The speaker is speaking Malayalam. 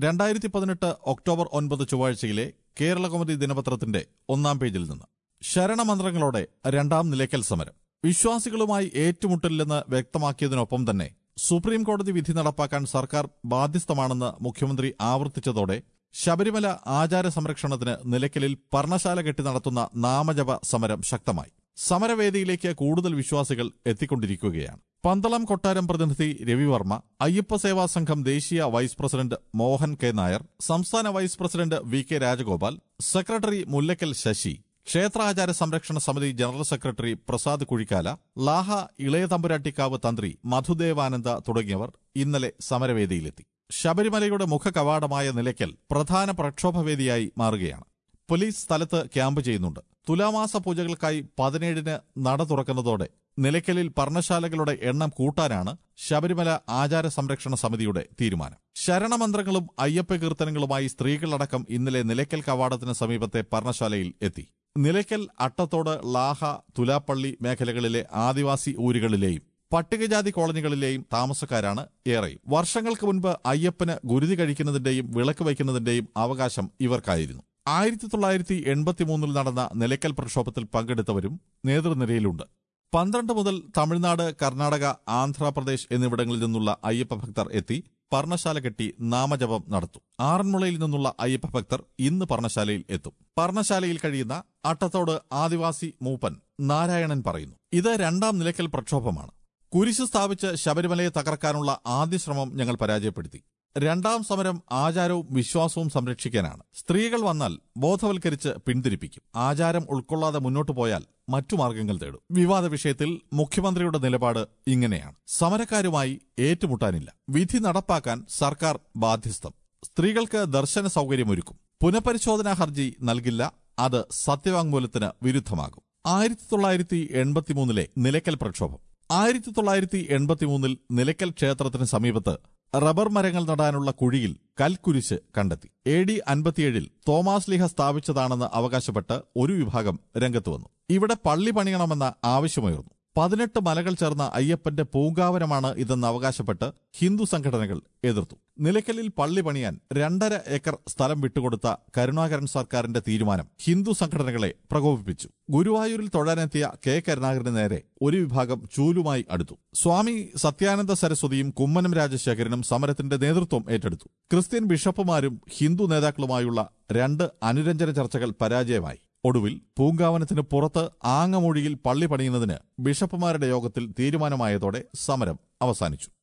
രണ്ടായിരത്തി പതിനെട്ട് ഒക്ടോബർ ഒൻപത് ചൊവ്വാഴ്ചയിലെ കേരളകൗമുദി ദിനപത്രത്തിന്റെ ഒന്നാം പേജിൽ നിന്ന് ശരണമന്ത്രങ്ങളോടെ രണ്ടാം നിലയ്ക്കൽ സമരം വിശ്വാസികളുമായി ഏറ്റുമുട്ടലില്ലെന്ന് വ്യക്തമാക്കിയതിനൊപ്പം തന്നെ സുപ്രീം കോടതി വിധി നടപ്പാക്കാൻ സർക്കാർ ബാധ്യസ്ഥമാണെന്ന് മുഖ്യമന്ത്രി ആവർത്തിച്ചതോടെ ശബരിമല ആചാര സംരക്ഷണത്തിന് നിലയ്ക്കലിൽ പർണശാല കെട്ടി നടത്തുന്ന നാമജപ സമരം ശക്തമായി സമരവേദിയിലേക്ക് കൂടുതൽ വിശ്വാസികൾ എത്തിക്കൊണ്ടിരിക്കുകയാണ് പന്തളം കൊട്ടാരം പ്രതിനിധി രവിവർമ്മ അയ്യപ്പ സേവാ സംഘം ദേശീയ vice president Mohan K Nair സംസ്ഥാന vice president V K Rajagopal secretary Mullakkal Sasi ക്ഷേത്രാചാര സംരക്ഷണ സമിതി ജനറൽ സെക്രട്ടറി പ്രസാദ് കുഴിക്കാല ലാഹ ഇളയ തമ്പുരാട്ടിക്കാവ് തന്ത്രി മധുദേവാനന്ദ തുടങ്ങിയവർ ഇന്നലെ സമരവേദിയിലെത്തി ശബരിമലയുടെ മുഖകവാടമായ നിലയ്ക്കൽ പ്രധാന പ്രക്ഷോഭവേദിയായി മാറുകയാണ് പോലീസ് സ്ഥലത്ത് ക്യാമ്പ് ചെയ്യുന്നുണ്ട് തുലാമാസ പൂജകൾക്കായി പതിനേഴിന് നട തുറക്കുന്നതോടെ നിലയ്ക്കലിൽ പർണശാലകളുടെ എണ്ണം കൂട്ടാനാണ് ശബരിമല ആചാര സംരക്ഷണ സമിതിയുടെ തീരുമാനം ശരണമന്ത്രങ്ങളും അയ്യപ്പ കീർത്തനങ്ങളുമായി സ്ത്രീകളടക്കം ഇന്നലെ നിലയ്ക്കൽ കവാടത്തിന് സമീപത്തെ പർണശാലയിൽ എത്തി നിലയ്ക്കൽ അട്ടത്തോട് ലാഹ തുലാപ്പള്ളി മേഖലകളിലെ ആദിവാസി ഊരുകളിലെയും പട്ടികജാതി കോളനികളിലെയും താമസക്കാരാണ് ഏറെയും വർഷങ്ങൾക്ക് മുൻപ് അയ്യപ്പന് ഗുരുതി കഴിക്കുന്നതിന്റെയും വിളക്ക് വയ്ക്കുന്നതിന്റെയും അവകാശം ഇവർക്കായിരുന്നു ആയിരത്തി തൊള്ളായിരത്തി എൺപത്തിമൂന്നിൽ നടന്ന നിലയ്ക്കൽ പ്രക്ഷോഭത്തിൽ പങ്കെടുത്തവരും നേതൃനിരയിലുണ്ട് പന്ത്രണ്ട് മുതൽ തമിഴ്നാട് കർണാടക ആന്ധ്രാപ്രദേശ് എന്നിവിടങ്ങളിൽ നിന്നുള്ള അയ്യപ്പ ഭക്തർ എത്തി പർണശാല കെട്ടി നാമജപം നടത്തും ആറന്മുളയിൽ നിന്നുള്ള അയ്യപ്പ ഭക്തർ ഇന്ന് പർണശാലയിൽ എത്തും പർണശാലയിൽ കഴിയുന്ന അട്ടത്തോട് ആദിവാസി മൂപ്പൻ നാരായണൻ പറയുന്നു ഇത് രണ്ടാം നിലയ്ക്കൽ പ്രക്ഷോഭമാണ് കുരിശ് സ്ഥാപിച്ച് ശബരിമലയെ തകർക്കാനുള്ള ആദ്യ ശ്രമം ഞങ്ങൾ പരാജയപ്പെടുത്തി രണ്ടാം സമരം ആചാരവും വിശ്വാസവും സംരക്ഷിക്കാനാണ് സ്ത്രീകൾ വന്നാൽ ബോധവൽക്കരിച്ച് പിന്തിരിപ്പിക്കും ആചാരം ഉൾക്കൊള്ളാതെ മുന്നോട്ടു പോയാൽ മറ്റു മാർഗങ്ങൾ തേടും വിവാദ വിഷയത്തിൽ മുഖ്യമന്ത്രിയുടെ നിലപാട് ഇങ്ങനെയാണ് സമരക്കാരുമായി ഏറ്റുമുട്ടാനില്ല വിധി നടപ്പാക്കാൻ സർക്കാർ ബാധ്യസ്ഥം സ്ത്രീകൾക്ക് ദർശന സൗകര്യമൊരുക്കും പുനഃപരിശോധനാ ഹർജി നൽകില്ല അത് സത്യവാങ്മൂലത്തിന് വിരുദ്ധമാകും ആയിരത്തി തൊള്ളായിരത്തി എൺപത്തിമൂന്നിലെ നിലയ്ക്കൽ പ്രക്ഷോഭം ആയിരത്തി തൊള്ളായിരത്തി എൺപത്തിമൂന്നിൽ നിലയ്ക്കൽ ക്ഷേത്രത്തിന് സമീപത്ത് റബ്ബർ മരങ്ങൾ നടാനുള്ള കുഴിയിൽ കൽക്കുരിശ് കണ്ടെത്തി എ ഡി അൻപത്തിയേഴിൽ തോമാസ് ലീഹ സ്ഥാപിച്ചതാണെന്ന് അവകാശപ്പെട്ട് ഒരു വിഭാഗം രംഗത്ത് വന്നു ഇവിടെ പള്ളി പണിയണമെന്ന ആവശ്യമുയർന്നു പതിനെട്ട് മലകൾ ചേർന്ന അയ്യപ്പന്റെ പൂങ്കാവനമാണ് ഇതെന്ന് അവകാശപ്പെട്ട് ഹിന്ദു സംഘടനകൾ എതിർത്തു നിലയ്ക്കലിൽ പള്ളി പണിയാൻ രണ്ടര ഏക്കർ സ്ഥലം വിട്ടുകൊടുത്ത കരുണാകരൻ സർക്കാരിന്റെ തീരുമാനം ഹിന്ദു സംഘടനകളെ പ്രകോപിപ്പിച്ചു ഗുരുവായൂരിൽ തൊഴാനെത്തിയ കെ കരുണാകരന് നേരെ ഒരു വിഭാഗം ചൂലുമായി അടുത്തു സ്വാമി സത്യാനന്ദ സരസ്വതിയും കുമ്മനം രാജശേഖരനും സമരത്തിന്റെ നേതൃത്വം ഏറ്റെടുത്തു ക്രിസ്ത്യൻ ബിഷപ്പുമാരും ഹിന്ദു നേതാക്കളുമായുള്ള രണ്ട് അനുരഞ്ജന ചർച്ചകൾ പരാജയമായി ഒടുവിൽ പൂങ്കാവനത്തിന് പുറത്ത് ആങ്ങമൊഴിയിൽ പള്ളി പണിയുന്നതിന് ബിഷപ്പുമാരുടെ യോഗത്തിൽ തീരുമാനമായതോടെ സമരം അവസാനിച്ചു